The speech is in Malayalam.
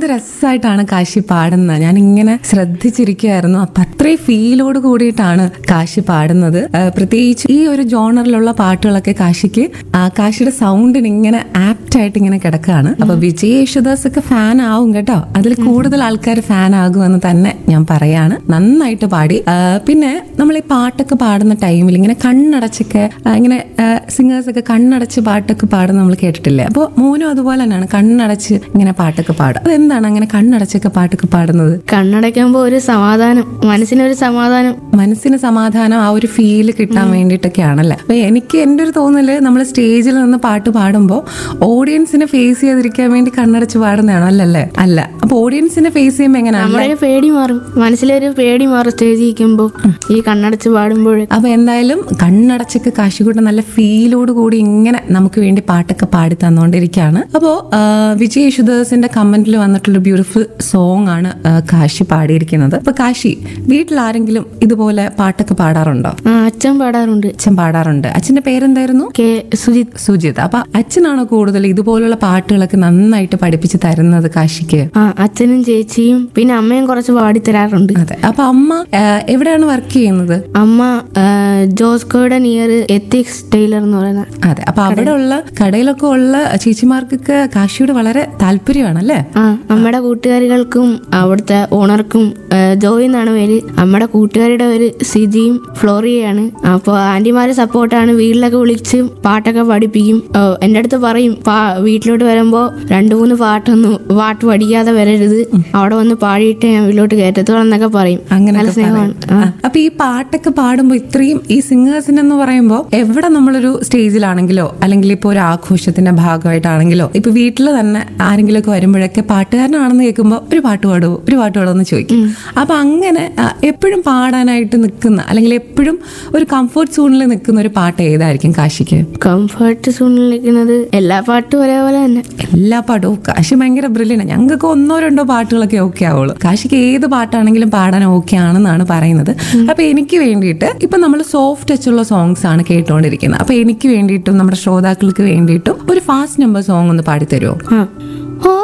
രസമായിട്ടാണ് കാശി പാടുന്നത് ഞാൻ ഇങ്ങനെ ശ്രദ്ധിച്ചിരിക്കുമായിരുന്നു അപ്പൊ അത്രയും ഫീലോട് കൂടിയിട്ടാണ് കാശി പാടുന്നത് ആ, പ്രത്യേകിച്ച് ഈ ഒരു ജോണറിലുള്ള പാട്ടുകളൊക്കെ കാശിക്ക് ആ, കാശിയുടെ സൗണ്ടിന് ഇങ്ങനെ ആപ്റ്റ് ആയിട്ട് ഇങ്ങനെ കിടക്കുകയാണ് അപ്പൊ വിജയ് യേശുദാസ് ഒക്കെ ഫാൻ ആവും കേട്ടോ അതിൽ കൂടുതൽ ആൾക്കാർ ഫാൻ ആകുമെന്ന് തന്നെ ഞാൻ പറയാണ് നന്നായിട്ട് പാടി ആ, പിന്നെ നമ്മൾ ഈ പാട്ടൊക്കെ പാടുന്ന ടൈമിൽ ഇങ്ങനെ കണ്ണടച്ചൊക്കെ ആ, ഇങ്ങനെ സിംഗേഴ്സ് ഒക്കെ കണ്ണടച്ച് പാട്ടൊക്കെ പാടുന്ന നമ്മൾ കേട്ടിട്ടില്ലേ അപ്പോൾ മോനും അതുപോലെ തന്നെയാണ് കണ്ണടച്ച് ഇങ്ങനെ പാട്ടൊക്കെ പാടും അതെന്താണ് അങ്ങനെ കണ്ണടച്ചൊക്കെ പാട്ടൊക്കെ പാടുന്നത് കണ്ണടയ്ക്കുമ്പോൾ ഒരു സമാധാനം മനസ്സിനൊരു സമാധാനം മനസ്സിന് സമാധാനം ആ ഒരു ഫീല് കിട്ടാൻ വേണ്ടിയിട്ടൊക്കെയാണല്ലേ അപ്പൊ എനിക്ക് എൻ്റെ ഒരു തോന്നല് നമ്മൾ സ്റ്റേജിൽ നിന്ന് പാട്ട് പാടുമ്പോൾ ഓഡിയൻസിനെ ഫേസ് ചെയ്തിരിക്കാൻ വേണ്ടി കണ്ണടച്ച് പാടുന്നതാണോ അല്ലല്ലേ അല്ല അപ്പൊ ഓഡിയൻസിനെ ഫേസ് ചെയ്യുമ്പോൾ എങ്ങനെയാണ് നമ്മുടെ ഒരു പേടി മാറും മനസ്സിലൊരു പേടി മാറും സ്റ്റേജിൽ ഇരിക്കുമ്പോൾ ഈ കണ്ണടച്ച് പാടുമ്പോൾ അപ്പൊ എന്തായാലും കണ്ണടച്ചൊക്കെ കാശിക്കൂട്ടം നല്ല ഫീലോട് കൂടി ഇങ്ങനെ നമുക്ക് വേണ്ടി പാട്ടൊക്കെ പാടി തന്നുകൊണ്ടിരിക്കുകയാണ് അപ്പോൾ വിജയ് യേശുദാസിന്റെ കമന്റിൽ വന്നിട്ടുള്ള ബ്യൂട്ടിഫുൾ സോങ് ആണ് ആ, കാശി പാടിയിരിക്കുന്നത് അപ്പൊ കാശി വീട്ടിൽ ആരെങ്കിലും ഇതുപോലെ പാട്ടൊക്കെ പാടാറുണ്ടോ ആ അച്ഛൻ പാടാറുണ്ട് അച്ഛൻ പാടാറുണ്ട് അച്ഛന്റെ പേരെന്തായിരുന്നു കെ സുജിത് സുജിത് അപ്പൊ അച്ഛനാണോ കൂടുതൽ ഇതുപോലുള്ള പാട്ടുകളൊക്കെ നന്നായിട്ട് പഠിപ്പിച്ച് തരുന്നത് കാശിക്ക് ആ അച്ഛനും ചേച്ചിയും പിന്നെ അമ്മയും കുറച്ച് പാടിത്തരാറുണ്ട് അതെ അപ്പൊ അമ്മ ആ, എവിടെയാണ് വർക്ക് ചെയ്യുന്നത് അമ്മ ആ, ജോസ്കോയുടെ നിയർ എത്തിക്സ് ടൈലർ എന്ന് പറയുന്ന അതെ അപ്പൊ അവിടെ ഉള്ള കടയിലൊക്കെ ഉള്ള ചേച്ചിമാർക്കൊക്കെ കാശിയോട് വളരെ താല്പര്യമാണ് അല്ലേ ആ നമ്മുടെ കൂട്ടുകാരികൾക്കും അവിടുത്തെ ഓണർക്കും ആ, ജോയ് എന്നാണ് പേര് നമ്മുടെ കൂട്ടുകാരുടെ പേര് സിജിയും ഫ്ലോറിയയാണ് അപ്പോൾ ആന്റിമാരെ സപ്പോർട്ടാണ് വീട്ടിലൊക്കെ വിളിച്ച് പാട്ടൊക്കെ പഠിപ്പിക്കും ഓ, എൻ്റെ അടുത്ത് പറയും പാ വീട്ടിലോട്ട് വരുമ്പോൾ രണ്ട് മൂന്ന് പാട്ടൊന്നും പാട്ട് പഠിക്കാതെ വരരുത് അവിടെ വന്ന് പാടിയിട്ട് ഞാൻ വീട്ടിലോട്ട് കയറ്റത്തോളം എന്നൊക്കെ പറയും അങ്ങനെ നല്ല സ്നേഹമാണ് ആ. അപ്പൊ ഈ പാട്ടൊക്കെ പാടുമ്പോൾ ഇത്രയും ഈ സിംഗേഴ്സിന് എന്ന് പറയുമ്പോൾ എവിടെ നമ്മളൊരു സ്റ്റേജിലാണെങ്കിലോ അല്ലെങ്കിൽ ഇപ്പോൾ ഒരു ആഘോഷത്തിന്റെ ഭാഗമായിട്ടാണെങ്കിലോ ഇപ്പൊ വീട്ടിൽ തന്നെ ആരെങ്കിലും ഒക്കെ വരുമ്പോഴൊക്കെ പാട്ടുകാരനാണെന്ന് കേൾക്കുമ്പോൾ ഒരു പാട്ട് പാടുമോ ഒരു പാട്ട് പാടുമോ എന്ന് ചോദിക്കും അപ്പൊ അങ്ങനെ ആ, എപ്പോഴും പാടാനായിട്ട് നിൽക്കുന്ന അല്ലെങ്കിൽ എപ്പോഴും ഒരു കംഫർട്ട് സോണിൽ നിൽക്കുന്ന ഒരു പാട്ട് ഏതായിരിക്കും കാശിക്ക് കംഫർട്ട് സോണിൽ നിൽക്കുന്നത് എല്ലാ പാട്ടും ഒരേപോലെ തന്നെ എല്ലാ പാട്ടും കാശി ഭയങ്കര ബ്രില്യൻ്റ് ഞങ്ങൾക്ക് ഒന്നോ രണ്ടോ പാട്ടുകളൊക്കെ ഓക്കെ ആവുള്ളൂ കാശിക്ക് ഏത് പാട്ടാണെങ്കിലും പാടാൻ ഓക്കെ ആണെന്നാണ് പറയുന്നത് അപ്പൊ എനിക്ക് വേണ്ടിയിട്ട് ഇപ്പൊ നമ്മൾ സോഫ്റ്റ് ടച്ച് ഉള്ള സോങ്സ് ആണ് കേട്ടുകൊണ്ടിരിക്കുന്നത് അപ്പൊ എനിക്ക് വേണ്ടിയിട്ടും നമ്മുടെ ശ്രോതാക്കൾക്ക് വേണ്ടിയിട്ടും ഒരു ഫാസ്റ്റ് നമ്പർ സോങ് ഒന്ന് പാടിത്തരുമോ ആ